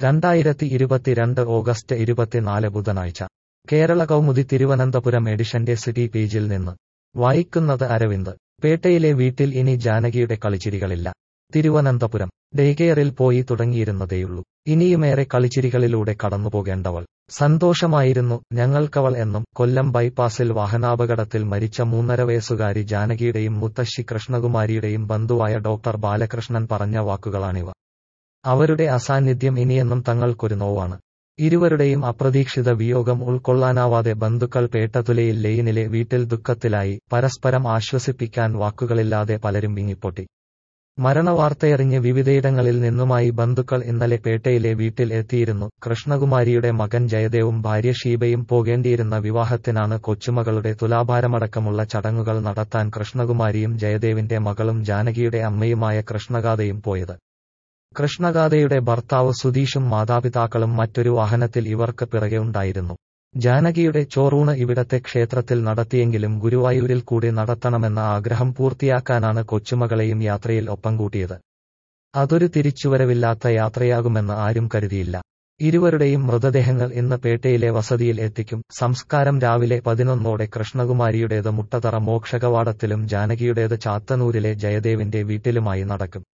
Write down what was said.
രണ്ടായിരത്തി ഇരുപത്തിരണ്ട് ഓഗസ്റ്റ് ഇരുപത്തിനാല് ബുധനാഴ്ച കേരള കൗമുദി തിരുവനന്തപുരം എഡിഷന്റെ സിറ്റി പേജിൽ നിന്ന് വായിക്കുന്നത് അരവിന്ദ് പേട്ടയിലെ വീട്ടിൽ ഇനി ജാനകിയുടെ കളിച്ചിരികളില്ല തിരുവനന്തപുരം ഡേകെയറിൽ പോയി തുടങ്ങിയിരുന്നതേയുള്ളൂ ഇനിയുമേറെ കളിച്ചിരികളിലൂടെ കടന്നുപോകേണ്ടവൾ സന്തോഷമായിരുന്നു ഞങ്ങൾക്കവൾ എന്നും കൊല്ലം ബൈപ്പാസിൽ വാഹനാപകടത്തിൽ മരിച്ച മൂന്നര വയസ്സുകാരി ജാനകിയുടെയും മുത്തശ്ശി കൃഷ്ണകുമാരിയുടെയും ബന്ധുവായ ഡോക്ടർ ബാലകൃഷ്ണൻ പറഞ്ഞ വാക്കുകളാണിവ അവരുടെ അസാന്നിധ്യം ഇനിയെന്നും തങ്ങൾക്കൊരു നോവാണ് ഇരുവരുടെയും അപ്രതീക്ഷിത വിയോഗം ഉൾക്കൊള്ളാനാവാതെ ബന്ധുക്കൾ പേട്ടതുലയിൽ ലെയിനിലെ വീട്ടിൽ ദുഃഖത്തിലായി പരസ്പരം ആശ്വസിപ്പിക്കാൻ വാക്കുകളില്ലാതെ പലരും വിങ്ങിപ്പൊട്ടി മരണവാർത്തയറിഞ്ഞ് വിവിധയിടങ്ങളിൽ നിന്നുമായി ബന്ധുക്കൾ ഇന്നലെ പേട്ടയിലെ വീട്ടിൽ എത്തിയിരുന്നു കൃഷ്ണകുമാരിയുടെ മകൻ ജയദേവും ഭാര്യ ഷീബയും പോകേണ്ടിയിരുന്ന വിവാഹത്തിനാണ് കൊച്ചുമകളുടെ തുലാഭാരമടക്കമുള്ള ചടങ്ങുകൾ നടത്താൻ കൃഷ്ണകുമാരിയും ജയദേവിന്റെ മകളും ജാനകിയുടെ അമ്മയുമായ കൃഷ്ണഗാഥയും പോയത് കൃഷ്ണഗാഥയുടെ ഭർത്താവ് സുധീഷും മാതാപിതാക്കളും മറ്റൊരു വാഹനത്തിൽ ഇവർക്ക് പിറകെ ഉണ്ടായിരുന്നു ജാനകിയുടെ ചോറൂണ് ഇവിടത്തെ ക്ഷേത്രത്തിൽ നടത്തിയെങ്കിലും ഗുരുവായൂരിൽ കൂടി നടത്തണമെന്ന ആഗ്രഹം പൂർത്തിയാക്കാനാണ് കൊച്ചുമകളെയും യാത്രയിൽ ഒപ്പം കൂട്ടിയത് അതൊരു തിരിച്ചുവരവില്ലാത്ത യാത്രയാകുമെന്ന് ആരും കരുതിയില്ല ഇരുവരുടെയും മൃതദേഹങ്ങൾ ഇന്ന് പേട്ടയിലെ വസതിയിൽ എത്തിക്കും സംസ്കാരം രാവിലെ പതിനൊന്നോടെ കൃഷ്ണകുമാരിയുടേത് മുട്ടതറ മോക്ഷകവാടത്തിലും ജാനകിയുടേത് ചാത്തനൂരിലെ ജയദേവിന്റെ വീട്ടിലുമായി നടക്കും